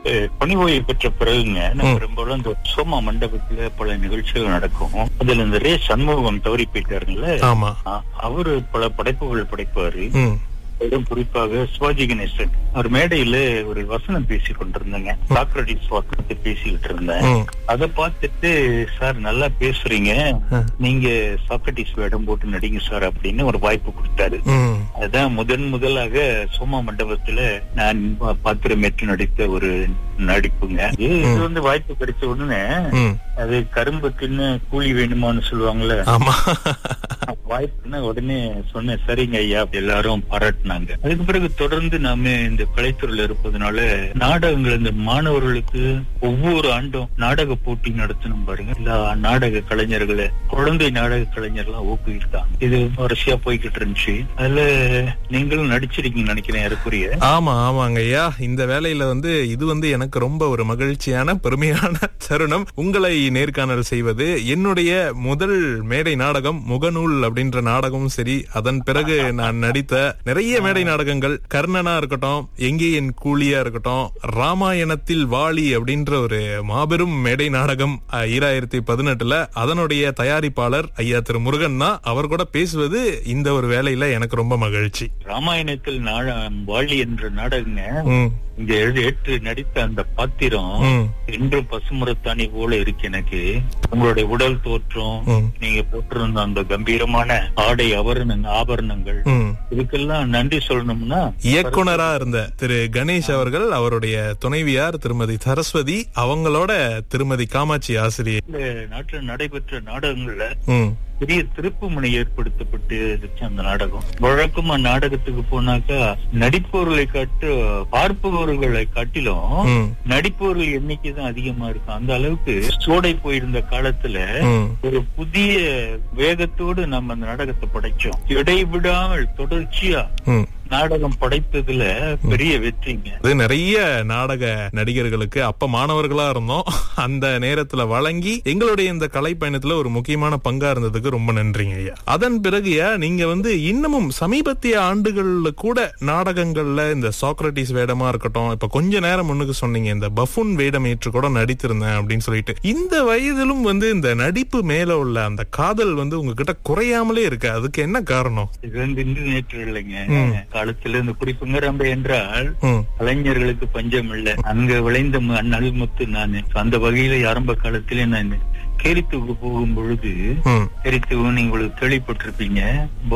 அஹ், பணி ஓய்வு பெற்ற பிறகுங்க நான் பெரும்பாலும் இந்த சோமா மண்டபத்துல பல நிகழ்ச்சிகள் நடக்கும் அதுல இந்த ரே சண்முகம் தவறி போயிட்டாருங்களே ஆமா அ- அவரு பல படைப்புகள் படைப்பாரு ம் அதுவும் குறிப்பாக சிவாஜி கணேசன் அவர் மேடையில ஒரு வசனம் பேசி கொண்டிருந்தேங்க சாக்ரட்டிஸ் வாக்கு பேசிக்கிட்டு இருந்தேன் ம் அத பார்த்துட்டு சார் நல்லா பேசுறீங்க ஆ. நீங்க சாக்ரட்டிஸ் வேடம் போட்டு நடிங்க சார் அப்படின்னு ஒரு வாய்ப்பு கொடுத்தாரு ம் அதான் முதன் முதலாக சோமா மண்டபத்துல நான் பா- பாத்திரமேற்று நடித்த ஒரு நடிப்புங்க இது இது வந்து வாய்ப்பு கிடைச்ச உடனே ம் அது கரும்பு தின்னு கூலி வேணுமான்னு சொல்லுவாங்கல்ல ஆமா வாய்ப்புன்னா உடனே சொன்னேன் சரிங்க ஐயா அப்படி எல்லாரும் பாராட்டினாங்க அதுக்கு பிறகு தொடர்ந்து நாம இந்த கலைத்துறையில இருப்பதனால நாடகங்கள் இந்த மாணவர்களுக்கு ஒவ்வொரு ஆண்டும் நாடக போட்டி நடத்தணும் பாருங்க எல்லா நாடக கலைஞர்களை குழந்தை நாடக கலைஞர்லாம் ஊக்குவித்தாங்க இது வரிசையா போய்கிட்டு இருந்துச்சு அதுல நீங்களும் நடிச்சிருக்கீங்க நினைக்கிறேன் ஏறக்குரிய ஆமா ஆமாங்க ஐயா இந்த வேலையில வந்து இது வந்து எனக்கு ரொம்ப ஒரு மகிழ்ச்சியான பெருமையான தருணம் உங்களை நேர்காணல் செய்வது என்னுடைய முதல் மேடை நாடகம் முகநூல் அப்படின்ற நாடகமும் சரி அதன் பிறகு நான் நடித்த நிறைய மேடை நாடகங்கள் கர்ணனா இருக்கட்டும் எங்கே என் கூலியா இருக்கட்டும் ராமாயணத்தில் வாலி அப்படின்ற ஒரு மாபெரும் மேடை நாடகம் அஹ், ஈராயிரத்தி பதினெட்டுல அதனுடைய தயாரிப்பாளர் ஐயா திரு முருகன் தான் அவர் கூட பேசுவது இந்த ஒரு வேலையில எனக்கு ரொம்ப மகிழ்ச்சி ராமாயணத்தில் நாட வாலி என்ற நாடகங்க ம் இங்க எழுதி ஏற்று நடித்த அந்த பாத்திரம் ம் என்றும் பசுமரத்தாணி போல இருக்கு எனக்கு உங்களுடைய உடல் தோற்றம் ம் நீங்க போட்டிருந்த அந்த கம்பீரமான ஆடை ஆபரண ஆபரணங்கள் ம் இதுக்கெல்லாம் நன்றி சொல்லணும்னா இயக்குனரா இருந்த திரு கணேஷ் அவர்கள் அவருடைய துணைவியார் திருமதி சரஸ்வதி அவங்களோட திருமதி காமாட்சி ஆசிரியர் இந்த நாட்டுல நடைபெற்ற நாடகங்கள்ல ம் பெரிய திருப்பு முனை ஏற்படுத்தப்பட்டு இருந்துச்சு அந்த நாடகம் வழக்கமா நாடகத்துக்கு போனாக்கா நடிப்பவர்களை காட்டு பார்ப்பவர்களை காட்டிலும் ம் நடிப்பவர்கள் எண்ணிக்கை தான் அதிகமா இருக்கும் அந்த அளவுக்கு சோடை போயிருந்த காலத்துல ம் ஒரு புதிய வேகத்தோடு நம்ம அந்த நாடகத்தை படைச்சோம் இடைவிடாமல் தொடர்ச்சியா ம் நாடகம் படைத்ததுல பெரிய வெற்றிங்க அது நிறைய நாடக நடிகர்களுக்கு அப்ப மாணவர்களா இருந்தோம் அந்த நேரத்துல வழங்கி எங்களுடைய இந்த கலை பயணத்துல ஒரு முக்கியமான பங்கா இருந்ததுக்கு ரொம்ப நன்றிங்க ஐயா அதன் பிறகுயா நீங்க வந்து இன்னமும் சமீபத்திய ஆண்டுகள்ல கூட நாடகங்கள்ல இந்த சாக்ரட்டிஸ் வேடமா இருக்கட்டும் இப்ப கொஞ்ச நேரம் முன்னுக்கு சொன்னீங்க இந்த பஃபுன் வேடம் ஏற்று கூட நடித்திருந்தேன் அப்படின்னு சொல்லிட்டு இந்த வயதிலும் வந்து இந்த நடிப்பு மேல உள்ள அந்த காதல் வந்து உங்ககிட்ட குறையாமலே இருக்கு அதுக்கு என்ன காரணம் இது வந்து இன்று நேற்று இல்லைங்க காலத்துல இந்த குறிப்புங்கிறம்ப என்றால் ம் கலைஞர்களுக்கு பஞ்சம் இல்லை அங்க விளைந்த ம- நல்முத்து நான் அந்த வகையில ஆரம்ப காலத்திலே நான் கேரித்துக்கு போகும் பொழுது ம் கேரித்துக்கு நீங்க உங்களுக்கு கேள்விப்பட்டிருப்பீங்க